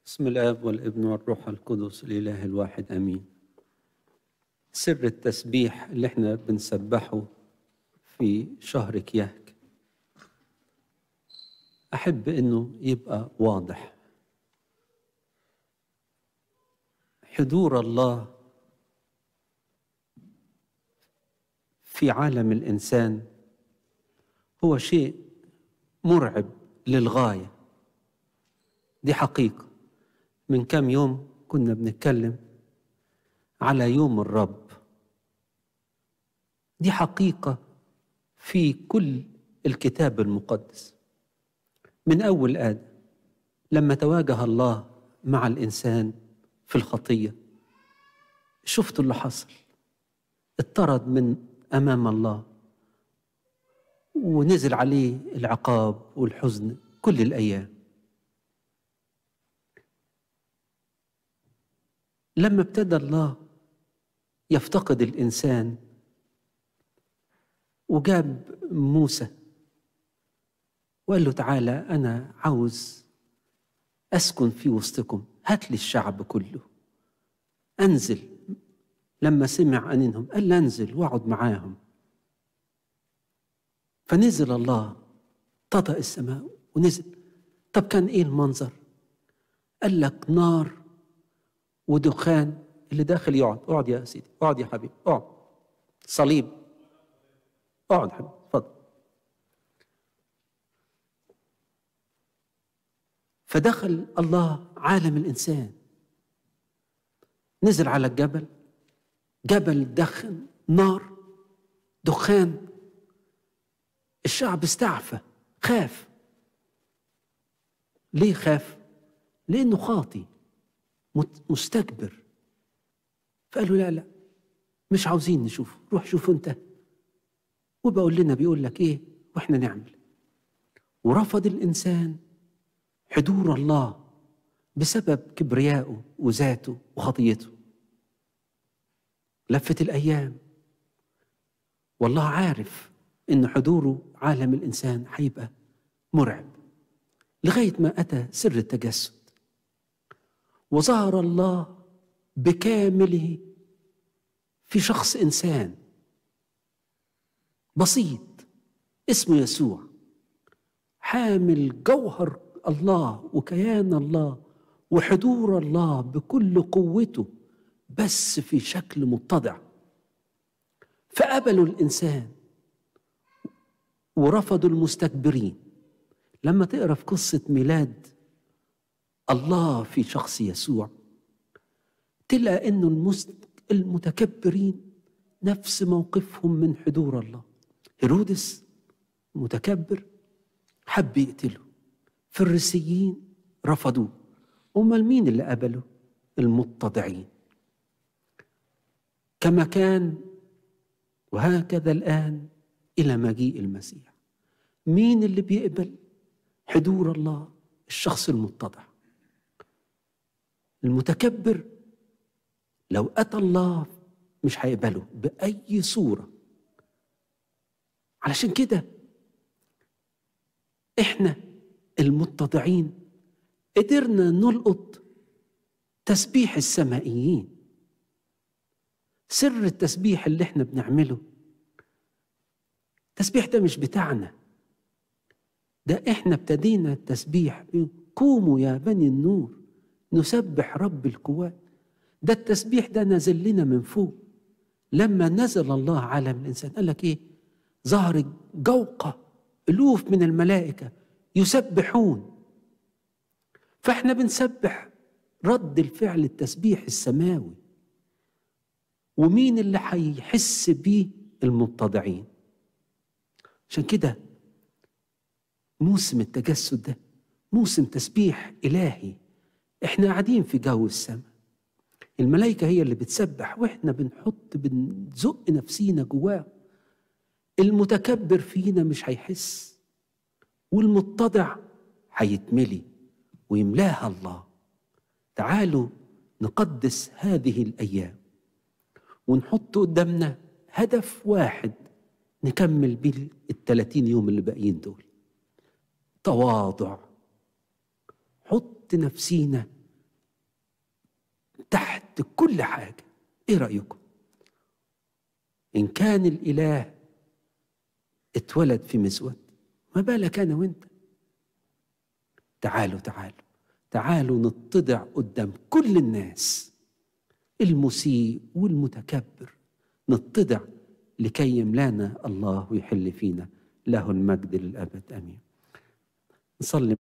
بسم الاب والابن والروح القدس الاله الواحد امين سر التسبيح اللي احنا بنسبحه في شهر كياك احب انه يبقى واضح حضور الله في عالم الانسان هو شيء مرعب للغايه دي حقيقه من كام يوم كنا بنتكلم على يوم الرب دي حقيقه في كل الكتاب المقدس من اول ادم لما تواجه الله مع الانسان في الخطيه شفتوا اللي حصل اطرد من امام الله ونزل عليه العقاب والحزن كل الايام لما ابتدى الله يفتقد الانسان وجاب موسى وقال له تعالى انا عاوز اسكن في وسطكم هات لي الشعب كله انزل لما سمع انهم قال لي انزل واقعد معاهم فنزل الله ططأ السماء ونزل طب كان ايه المنظر قال لك نار ودخان اللي داخل يقعد اقعد يا سيدي اقعد يا حبيبي اقعد صليب اقعد حبيبي اتفضل فدخل الله عالم الانسان نزل على الجبل جبل دخن نار دخان الشعب استعفى خاف ليه خاف لانه خاطي مستكبر فقالوا لا لا مش عاوزين نشوف روح شوف انت وبقول لنا بيقول لك ايه واحنا نعمل ورفض الانسان حضور الله بسبب كبريائه وذاته وخطيته لفت الايام والله عارف ان حضوره عالم الانسان هيبقى مرعب لغايه ما اتى سر التجسد وظهر الله بكامله في شخص انسان بسيط اسمه يسوع حامل جوهر الله وكيان الله وحضور الله بكل قوته بس في شكل متضع فقبلوا الانسان ورفضوا المستكبرين لما تقرا في قصه ميلاد الله في شخص يسوع تلقى انه المتكبرين نفس موقفهم من حضور الله هيرودس متكبر حب يقتله فريسيين رفضوه امال مين اللي قبلوا المتضعين كما كان وهكذا الان الى مجيء المسيح مين اللي بيقبل حضور الله الشخص المتضع المتكبر لو اتى الله مش هيقبله باي صوره علشان كده احنا المتضعين قدرنا نلقط تسبيح السمائيين سر التسبيح اللي احنا بنعمله التسبيح ده مش بتاعنا ده احنا ابتدينا التسبيح قوموا يا بني النور نسبح رب القوات ده التسبيح ده نزل لنا من فوق لما نزل الله عالم الانسان قال لك ايه ظهر جوقه الوف من الملائكه يسبحون فاحنا بنسبح رد الفعل التسبيح السماوي ومين اللي هيحس بيه المتضعين عشان كده موسم التجسد ده موسم تسبيح الهي احنا قاعدين في جو السماء الملائكة هي اللي بتسبح واحنا بنحط بنزق نفسينا جواه المتكبر فينا مش هيحس والمتضع هيتملي ويملاها الله تعالوا نقدس هذه الأيام ونحط قدامنا هدف واحد نكمل بيه الثلاثين يوم اللي باقيين دول تواضع حط نفسينا تحت كل حاجة ايه رأيكم إن كان الإله اتولد في مسود ما بالك أنا وأنت تعالوا تعالوا تعالوا نتضع قدام كل الناس المسيء والمتكبر نتضع لكي يملانا الله ويحل فينا له المجد للأبد آمين نصلي